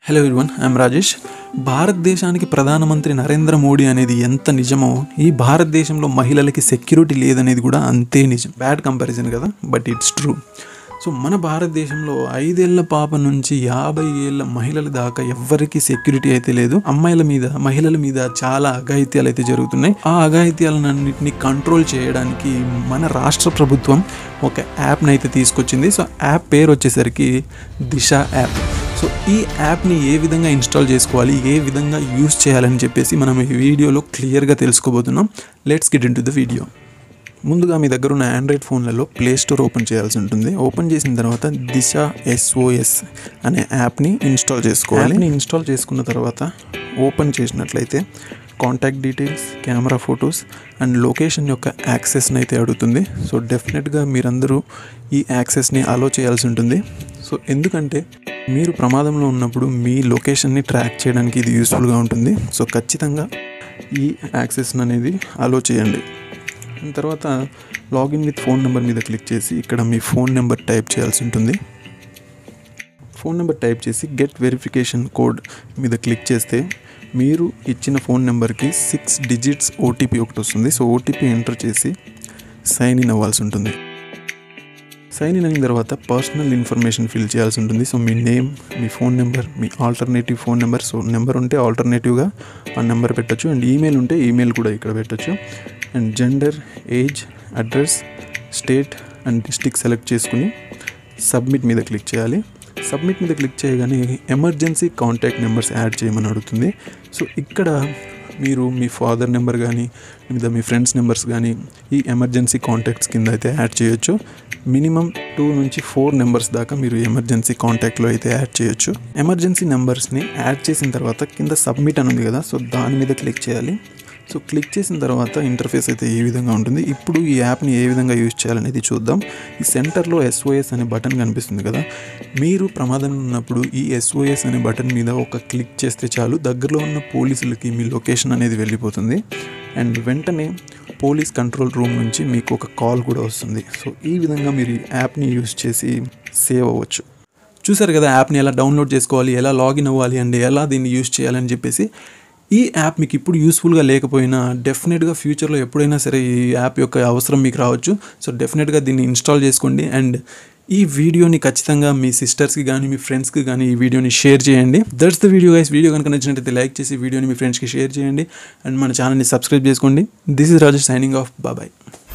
hello ఇర్వన్ I'm Rajesh భారతదేశానికి ప్రధానమంత్రి నరేంద్ర మోడీ అనేది ఎంత నిజమో ఈ భారతదేశంలో మహిళలకి సెక్యూరిటీ లేదనేది కూడా అంతే నిజం బ్యాడ్ కంపారిజన్ కదా బట్ ఇట్స్ ట్రూ సో మన భారతదేశంలో ఐదేళ్ల పాప నుంచి యాభై ఏళ్ళ మహిళల దాకా ఎవ్వరికి సెక్యూరిటీ అయితే లేదు అమ్మాయిల మీద మహిళల మీద చాలా అఘాయిత్యాలు అయితే జరుగుతున్నాయి ఆ అఘాయిత్యాలన్నింటినీ కంట్రోల్ చేయడానికి మన రాష్ట్ర ప్రభుత్వం ఒక యాప్ని అయితే తీసుకొచ్చింది సో యాప్ పేరు వచ్చేసరికి దిశ యాప్ సో ఈ యాప్ని ఏ విధంగా ఇన్స్టాల్ చేసుకోవాలి ఏ విధంగా యూస్ చేయాలని చెప్పేసి మనం ఈ వీడియోలో క్లియర్గా తెలుసుకోబోతున్నాం let's get into the video ముందుగా మీ దగ్గర ఉన్న ఆండ్రాయిడ్ ఫోన్లలో ప్లే స్టోర్ ఓపెన్ చేయాల్సి ఉంటుంది ఓపెన్ చేసిన తర్వాత దిశ ఎస్ఓఎస్ అనే యాప్ని ఇన్స్టాల్ చేసుకోవాలి యాప్ని ఇన్స్టాల్ చేసుకున్న తర్వాత ఓపెన్ చేసినట్లయితే contact details camera photos and location యొక్క యాక్సెస్ని అయితే అడుగుతుంది సో డెఫినెట్గా మీరందరూ ఈ యాక్సెస్ని అలో చేయాల్సి ఉంటుంది సో ఎందుకంటే మీరు ప్రమాదంలో ఉన్నప్పుడు మీ లొకేషన్ని ట్రాక్ చేయడానికి ఇది యూస్ఫుల్గా ఉంటుంది సో ఖచ్చితంగా ఈ యాక్సెస్ అనేది అలో చేయండి దాని తర్వాత లాగిన్ విత్ ఫోన్ నెంబర్ మీద క్లిక్ చేసి ఇక్కడ మీ ఫోన్ నెంబర్ టైప్ చేయాల్సి ఉంటుంది ఫోన్ నెంబర్ టైప్ చేసి గెట్ వెరిఫికేషన్ కోడ్ మీద క్లిక్ చేస్తే మీరు ఇచ్చిన ఫోన్ నెంబర్కి సిక్స్ డిజిట్స్ ఓటీపీ ఒకటి వస్తుంది సో ఓటీపీ ఎంటర్ చేసి సైన్ ఇన్ అవ్వాల్సి ఉంటుంది సైన్ ఇన్ అయిన తర్వాత పర్సనల్ ఇన్ఫర్మేషన్ ఫిల్ చేయాల్సి ఉంటుంది సో మీ నేమ్ మీ ఫోన్ నెంబర్ మీ alternative phone number so number ఉంటే ఆల్టర్నేటివ్గా ఆ నెంబర్ పెట్టచ్చు అండ్ ఈమెయిల్ ఉంటే ఈమెయిల్ కూడా ఇక్కడ పెట్టచ్చు and gender age address state and district select చేసుకుని సబ్మిట్ మీద క్లిక్ చేయాలి సబ్మిట్ మీద క్లిక్ చేయగానే ఎమర్జెన్సీ కాంటాక్ట్ నెంబర్స్ యాడ్ చేయమని అడుగుతుంది సో ఇక్కడ మీరు మీ ఫాదర్ నెంబర్ కానీ లేదా మీ ఫ్రెండ్స్ నెంబర్స్ కానీ ఈ ఎమర్జెన్సీ కాంటాక్ట్స్ కింద అయితే యాడ్ చేయొచ్చు మినిమం టూ నుంచి ఫోర్ నెంబర్స్ దాకా మీరు ఎమర్జెన్సీ కాంటాక్ట్లో అయితే యాడ్ చేయొచ్చు ఎమర్జెన్సీ నెంబర్స్ని యాడ్ చేసిన తర్వాత కింద సబ్మిట్ అని ఉంది కదా సో దాని మీద క్లిక్ చేయాలి సో క్లిక్ చేసిన తర్వాత ఇంటర్ఫేస్ అయితే ఏ విధంగా ఉంటుంది ఇప్పుడు ఈ యాప్ని ఏ విధంగా యూజ్ చేయాలనేది చూద్దాం ఈ సెంటర్లో ఎస్ఓఎస్ అనే బటన్ కనిపిస్తుంది కదా మీరు ప్రమాదంలో ఉన్నప్పుడు ఈ ఎస్ఓఎస్ అనే బటన్ మీద ఒక క్లిక్ చేస్తే చాలు దగ్గరలో ఉన్న పోలీసులకి మీ లొకేషన్ అనేది వెళ్ళిపోతుంది అండ్ వెంటనే పోలీస్ కంట్రోల్ రూమ్ నుంచి మీకు ఒక కాల్ కూడా వస్తుంది సో ఈ విధంగా మీరు ఈ యాప్ని యూజ్ చేసి సేవ్ అవ్వచ్చు చూసారు కదా యాప్ని ఎలా డౌన్లోడ్ చేసుకోవాలి ఎలా లాగిన్ అవ్వాలి అండ్ ఎలా దీన్ని యూజ్ చేయాలని చెప్పేసి ఈ యాప్ మీకు ఇప్పుడు యూస్ఫుల్గా లేకపోయినా డెఫినెట్గా ఫ్యూచర్లో ఎప్పుడైనా సరే ఈ యాప్ యొక్క అవసరం మీకు రావచ్చు సో డెఫినెట్గా దీన్ని ఇన్స్టాల్ చేసుకోండి అండ్ ఈ వీడియోని ఖచ్చితంగా మీ సిస్టర్స్కి కానీ మీ ఫ్రెండ్స్కి కానీ ఈ వీడియోని షేర్ చేయండి that's the video guys video కనుక నచ్చినట్టయితే లైక్ చేసి వీడియోని మీ ఫ్రెండ్స్కి షేర్ చేయండి అండ్ మన ఛానల్ని సబ్స్క్రైబ్ చేసుకోండి this is Rajesh signing off బాబాయ్